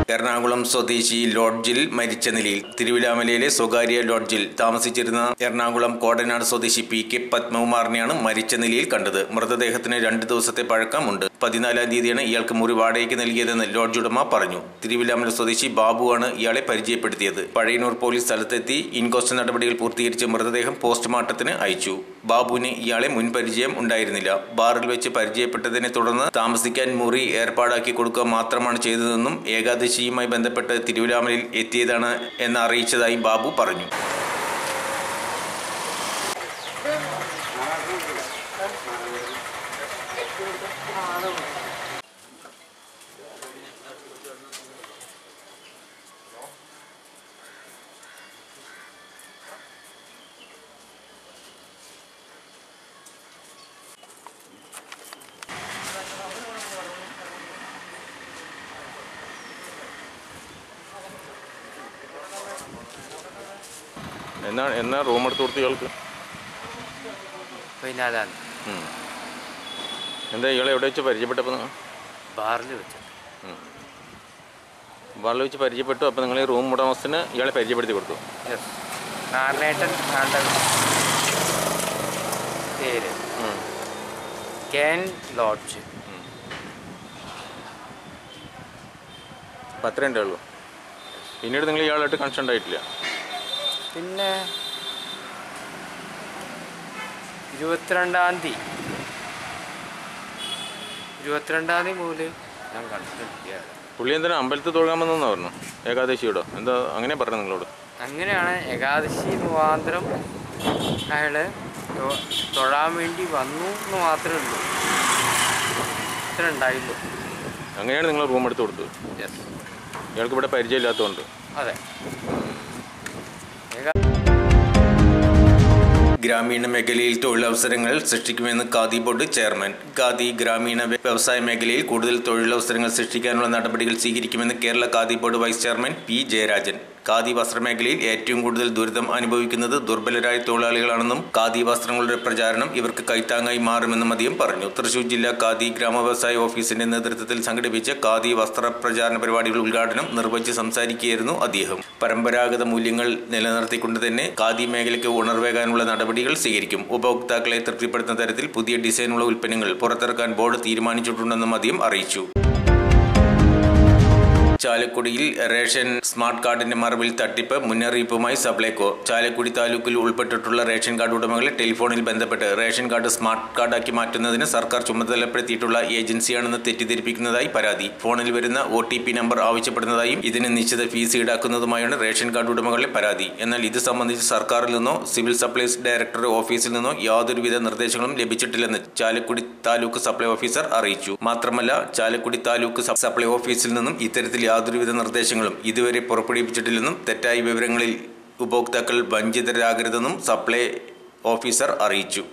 എറണാകുളം സ്വദേശി ലോഡ്ജിൽ മരിച്ച നിലയിൽ തിരുവിലാമലയിലെ സ്വകാര്യ ലോഡ്ജിൽ താമസിച്ചിരുന്ന എറണാകുളം കോടനാട് സ്വദേശി പി കെ പത്മകുമാറിനെയാണ് മരിച്ച നിലയിൽ കണ്ടത് മൃതദേഹത്തിന് രണ്ട് ദിവസത്തെ പഴക്കമുണ്ട് പതിനാലാം തീയതിയാണ് ഇയാൾക്ക് മുറി വാടകയ്ക്ക് നൽകിയതെന്ന് ലോഡ്ജ് ഉടമ പറഞ്ഞു തിരുവിലാമല സ്വദേശി ബാബുവാണ് ഇയാളെ പരിചയപ്പെടുത്തിയത് പഴയന്നൂർ പോലീസ് സ്ഥലത്തെത്തി ഇൻക്വസ്റ്റ് നടപടികൾ പൂർത്തീകരിച്ച് മൃതദേഹം പോസ്റ്റ്മോർട്ടത്തിന് അയച്ചു ബാബുവിന് ഇയാളെ മുൻപരിചയം ഉണ്ടായിരുന്നില്ല ബാറിൽ വെച്ച് പരിചയപ്പെട്ടതിനെ തുടർന്ന് താമസിക്കാൻ മുറി ഏർപ്പാടാക്കി കൊടുക്കുക മാത്രമാണ് ചെയ്തതെന്നും ഏകാദശിയുമായി ബന്ധപ്പെട്ട് തിരുവിലാമലയിൽ എത്തിയതാണ് എന്ന് അറിയിച്ചതായി ബാബു പറഞ്ഞു എന്നാ എന്നാ റൂം എടുത്ത് കൊടുത്തു ഇയാൾക്ക് പതിനാലാം ഉം. എന്താ ഇയാളെ എവിടെ വെച്ച് പരിചയപ്പെട്ടപ്പോൾ നിങ്ങൾ ബാറിൽ വെച്ച് ബാറിൽ വെച്ച് പരിചയപ്പെട്ടു അപ്പോൾ നിങ്ങൾ ഈ റൂം ഉടമസ്ഥന് ഇയാളെ പരിചയപ്പെടുത്തി കൊടുത്തു യെസ് നാരണേട്ടൻ ആണ്ട പേര് ഉം. കെൻ ലോഡ്ജ് അപ്പം അത്രേ ഉള്ളൂ പിന്നീട് നിങ്ങൾ ഇയാളായിട്ട് കണക്ഷൻ ഉണ്ടായിട്ടില്ല പിന്നെ ഇരുപത്തിരണ്ടാം തീയതി ഇരുപത്തിരണ്ടാം തീയതി മുതൽ ഞാൻ കണ്ടിട്ടില്ല പുള്ളി എന്തിനാ അമ്പലത്തിൽ തൊഴാൻ വന്നെന്ന് പറഞ്ഞു ഏകാദശിയോടോ എന്താ അങ്ങനെ പറഞ്ഞു നിങ്ങളോട് അങ്ങനെയാണ് ഏകാദശി മുഖാന്തരം അയാൾ തൊഴാൻ വേണ്ടി വന്നു എന്ന് മാത്രമേ ഉള്ളൂ ഇത്ര ഉണ്ടായുള്ളൂ അങ്ങനെയാണ് നിങ്ങൾ റൂം എടുത്ത് കൊടുത്തത് യെസ് ഇയാൾക്ക് ഇവിടെ പരിചയമില്ലാത്തതുകൊണ്ട് അതെ ഗ്രാമീണ മേഖലയിൽ തൊഴിലവസരങ്ങൾ സൃഷ്ടിക്കുമെന്ന് ഖാദി ബോർഡ് ചെയർമാൻ ഖാദി ഗ്രാമീണ വ്യവസായ മേഖലയിൽ കൂടുതൽ തൊഴിലവസരങ്ങൾ സൃഷ്ടിക്കാനുള്ള നടപടികൾ സ്വീകരിക്കുമെന്ന് Kerala Khadi board vice chairman P Jayarajan Khadi വസ്ത്രമേഖലയിൽ ഏറ്റവും കൂടുതൽ ദുരിതം അനുഭവിക്കുന്നത് ദുർബലരായ തൊഴിലാളികളാണെന്നും ഖാദി വസ്ത്രങ്ങളുടെ പ്രചാരണം ഇവർക്ക് കൈത്താങ്ങായി മാറുമെന്നും അദ്ദേഹം പറഞ്ഞു തൃശൂർ ജില്ലാ ഖാദി ഗ്രാമവ്യവസായ ഓഫീസിന്റെ നേതൃത്വത്തിൽ സംഘടിപ്പിച്ച ഖാദി വസ്ത്ര പ്രചാരണ പരിപാടികൾ ഉദ്ഘാടനം നിർവഹിച്ച് സംസാരിക്കുകയായിരുന്നു അദ്ദേഹം പരമ്പരാഗത മൂല്യങ്ങൾ നിലനിർത്തിക്കൊണ്ട് തന്നെ ഖാദി മേഖലയ്ക്ക് ഉണർവേകാനുള്ള നടപടികൾ സ്വീകരിക്കും ഉപഭോക്താക്കളെ തൃപ്തിപ്പെടുത്തുന്ന തരത്തിൽ പുതിയ ഡിസൈനുള്ള ഉൽപ്പന്നങ്ങൾ പുറത്തിറക്കാൻ ബോർഡ് തീരുമാനിച്ചിട്ടുണ്ടെന്നും അദ്ദേഹം അറിയിച്ചു ചാലക്കുടിയിൽ റേഷൻ സ്മാർട്ട് കാർഡിന്റെ മറവിൽ തട്ടിപ്പ് മുന്നറിയിപ്പുമായി സപ്ലൈകോ ചാലക്കുടി താലൂക്കിൽ ഉൾപ്പെട്ടിട്ടുള്ള റേഷൻ കാർഡ് ഉടമകളെ ടെലിഫോണിൽ ബന്ധപ്പെട്ട് റേഷൻ കാർഡ് സ്മാർട്ട് കാർഡാക്കി മാറ്റുന്നതിന് സർക്കാർ ചുമതലപ്പെടുത്തിയിട്ടുള്ള ഏജൻസിയാണെന്ന് തെറ്റിദ്ധരിപ്പിക്കുന്നതായി പരാതി ഫോണിൽ വരുന്ന ഒ ടി പി നമ്പർ ആവശ്യപ്പെടുന്നതായും ഇതിന് നിശ്ചിത ഫീസ് ഈടാക്കുന്നതുമായാണ് റേഷൻ കാർഡ് ഉടമകളുടെ പരാതി എന്നാൽ ഇത് സംബന്ധിച്ച് സർക്കാരിൽ നിന്നോ സിവിൽ സപ്ലൈസ് ഡയറക്ടറുടെ ഓഫീസിൽ നിന്നോ യാതൊരുവിധ നിർദ്ദേശങ്ങളും ലഭിച്ചിട്ടില്ലെന്ന് ചാലക്കുടി താലൂക്ക് സപ്ലൈ ഓഫീസർ അറിയിച്ചു മാത്രമല്ല ചാലക്കുടി താലൂക്ക് സപ് സപ്ലൈ ഓഫീസിൽ നിന്നും ഇത്തരത്തിൽ യാതൊരുവിധ നിർദ്ദേശങ്ങളും ഇതുവരെ പുറപ്പെടുവിച്ചിട്ടില്ലെന്നും തെറ്റായ വിവരങ്ങളിൽ ഉപഭോക്താക്കൾ വഞ്ചിതരാകരുതെന്നും സപ്ലൈ ഓഫീസർ അറിയിച്ചു